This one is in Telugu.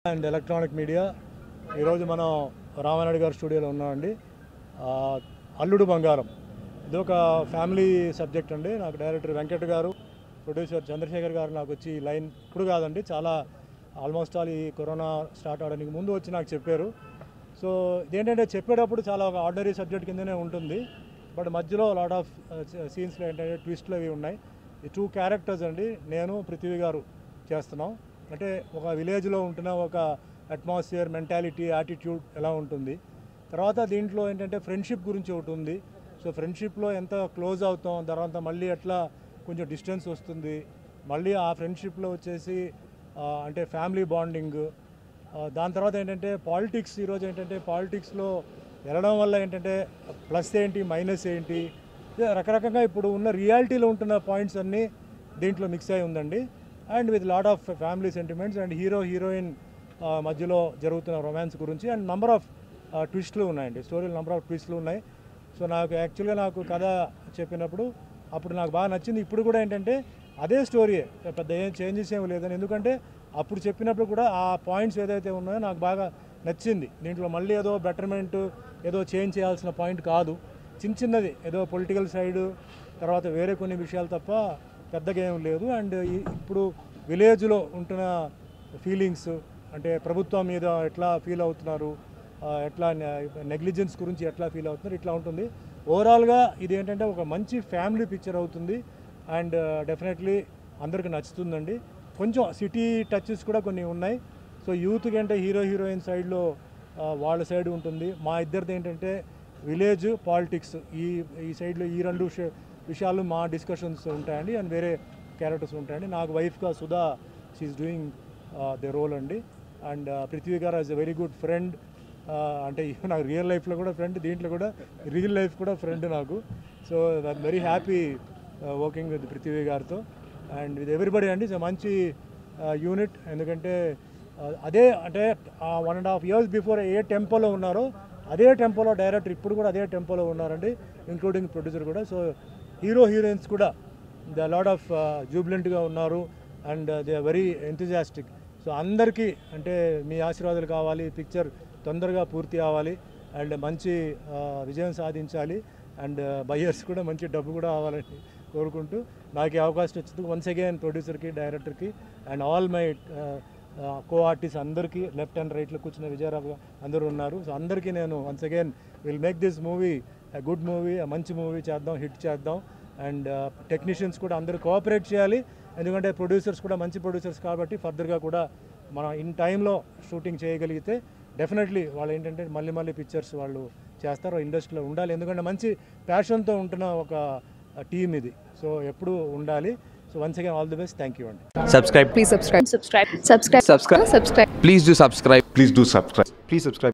అండ్ ఎలక్ట్రానిక్ మీడియా ఈరోజు మనం రామానాయుడు గారి స్టూడియోలో ఉన్నామండి ఆ, అల్లుడు బంగారం ఇది ఒక ఫ్యామిలీ సబ్జెక్ట్ అండి నాకు డైరెక్టర్ వెంకట్ గారు ప్రొడ్యూసర్ చంద్రశేఖర్ గారు నాకు వచ్చి ఈ లైన్ ఇప్పుడు కాదండి చాలా ఆల్మోస్ట్ ఆల్ ఈ కరోనా స్టార్ట్ అవడానికి ముందు వచ్చి నాకు చెప్పారు సో ఇదేంటంటే చెప్పేటప్పుడు చాలా ఒక ఆర్డినరీ సబ్జెక్ట్ కిందనే ఉంటుంది బట్ మధ్యలో లాట్ ఆఫ్ సీన్స్లో ఏంటంటే ట్విస్ట్లు అవి ఉన్నాయి ఈ టూ క్యారెక్టర్స్ అండి నేను పృథ్వీ గారు చేస్తున్నాం అంటే ఒక విలేజ్లో ఉంటున్న ఒక అట్మాస్ఫియర్ మెంటాలిటీ యాటిట్యూడ్ ఎలా ఉంటుంది తర్వాత దీంట్లో ఏంటంటే ఫ్రెండ్షిప్ గురించి ఒకటి ఉంది సో ఫ్రెండ్షిప్లో ఎంత క్లోజ్ అవుతాం తర్వాత మళ్ళీ ఎట్లా కొంచెం డిస్టెన్స్ వస్తుంది మళ్ళీ ఆ ఫ్రెండ్షిప్లో వచ్చేసి ఆ, అంటే ఫ్యామిలీ బాండింగ్ దాని తర్వాత ఏంటంటే పాలిటిక్స్ ఈరోజు ఏంటంటే పాలిటిక్స్లో వెళ్ళడం వల్ల ఏంటంటే ప్లస్ ఏంటి మైనస్ ఏంటి ఇదే రకరకంగా ఇప్పుడు ఉన్న రియాలిటీలో ఉంటున్న పాయింట్స్ అన్నీ దీంట్లో మిక్స్ అయి ఉందండి and with lot of family sentiments and hero heroine మధ్యలో జరుగుతున్న రొమాన్స్ గురించి అండ్ నంబర్ ఆఫ్ ట్విస్ట్లు ఉన్నాయండి స్టోరీలు నంబర్ ఆఫ్ ట్విస్ట్లు ఉన్నాయి సో నాకు యాక్చువల్గా నాకు కథ చెప్పినప్పుడు అప్పుడు నాకు బాగా నచ్చింది ఇప్పుడు కూడా ఏంటంటే అదే స్టోరీయే పెద్ద ఏం చేంజెస్ ఏమి లేదని ఎందుకంటే అప్పుడు చెప్పినప్పుడు కూడా ఆ పాయింట్స్ ఏదైతే ఉన్నాయో నాకు బాగా నచ్చింది దీంట్లో మళ్ళీ ఏదో బెటర్మెంట్ ఏదో చేంజ్ చేయాల్సిన పాయింట్ కాదు చిన్న చిన్నది ఏదో పొలిటికల్ సైడు తర్వాత వేరే కొన్ని విషయాలు తప్ప పెద్దగా ఏం లేదు అండ్ ఈ- ఇప్పుడు విలేజ్లో ఉంటున్న ఫీలింగ్స్ అంటే ప్రభుత్వం మీద ఎట్లా ఫీల్ అవుతున్నారు ఆ, ఎట్లా నెగ్లిజెన్స్ గురించి ఎట్లా ఫీల్ అవుతున్నారు ఇట్లా ఉంటుంది ఓవరాల్గా ఇది ఏంటంటే ఒక మంచి ఫ్యామిలీ పిక్చర్ అవుతుంది అండ్ డెఫినెట్లీ అందరికి నచ్చుతుందండి కొంచెం సిటీ టచెస్ కూడా కొన్ని ఉన్నాయి సో యూత్కి అంటే హీరో హీరోయిన్ సైడ్లో ఆ, వాళ్ళ సైడ్ ఉంటుంది మా ఇద్దరిది ఏంటంటే విలేజ్ పాలిటిక్స్ ఈ ఈ సైడ్లో ఈ రెండు విష- విషయాలు మా డిస్కషన్స్ ఉంటాయండి అండ్ వేరే క్యారెక్టర్స్ ఉంటాయండి నాకు వైఫ్గా Sudha she's doing the role అండి and Prithvi garu as a very good friend అంటే నాకు రియల్ లైఫ్లో కూడా ఫ్రెండ్ దీంట్లో కూడా రియల్ లైఫ్ కూడా ఫ్రెండ్ నాకు so I'm very happy working with Prithvi గారితో అండ్ విత్ ఎవ్రీబడి అండి ఇట్స్ మంచి యూనిట్ ఎందుకంటే uh, అదే అంటే one and half years before ఏ టెంపోలో ఉన్నారో అదే టెంపోలో డైరెక్టర్ ఇప్పుడు కూడా అదే టెంపోలో ఉన్నారండి ఇంక్లూడింగ్ ప్రొడ్యూసర్ కూడా సో హీరో హీరోయిన్స్ కూడా ద లాడ్ ఆఫ్ జూబిలెంట్గా ఉన్నారు and they are very enthusiastic so అందరికీ అంటే మీ ఆశీర్వాదాలు కావాలి పిక్చర్ తొందరగా పూర్తి అవ్వాలి అండ్ మంచి ఆ, విజయం సాధించాలి అండ్ బయ్యర్స్ కూడా మంచి డబ్బు కూడా అవ్వాలని కోరుకుంటూ నాకు ఈ అవకాశం వచ్చింది వన్స్ అగైన్ ప్రొడ్యూసర్కి డైరెక్టర్కి and all my co artist అందరికీ లెఫ్ట్ అండ్ రైట్లో కూర్చున్న విజయరావు అందరూ ఉన్నారు సో అందరికీ నేను once again will make this movie good movie మంచి మూవీ చేద్దాం హిట్ చేద్దాం అండ్ టెక్నీషియన్స్ కూడా అందరూ కోఆపరేట్ చేయాలి ఎందుకంటే ప్రొడ్యూసర్స్ కూడా మంచి ప్రొడ్యూసర్స్ కాబట్టి ఫర్దర్గా కూడా మనం ఇన్ టైంలో షూటింగ్ చేయగలిగితే డెఫినెట్లీ వాళ్ళు ఏంటంటే మళ్ళీ మళ్ళీ పిక్చర్స్ వాళ్ళు చేస్తారు ఇండస్ట్రీలో ఉండాలి ఎందుకంటే మంచి ప్యాషన్తో ఉంటున్న ఒక టీం ఇది సో ఎప్పుడు ఉండాలి so once again all the best thank you అండి subscribe Please subscribe. Subscribe. Subscribe. Subscribe. Subscribe. please do subscribe Please do subscribe. please subscribe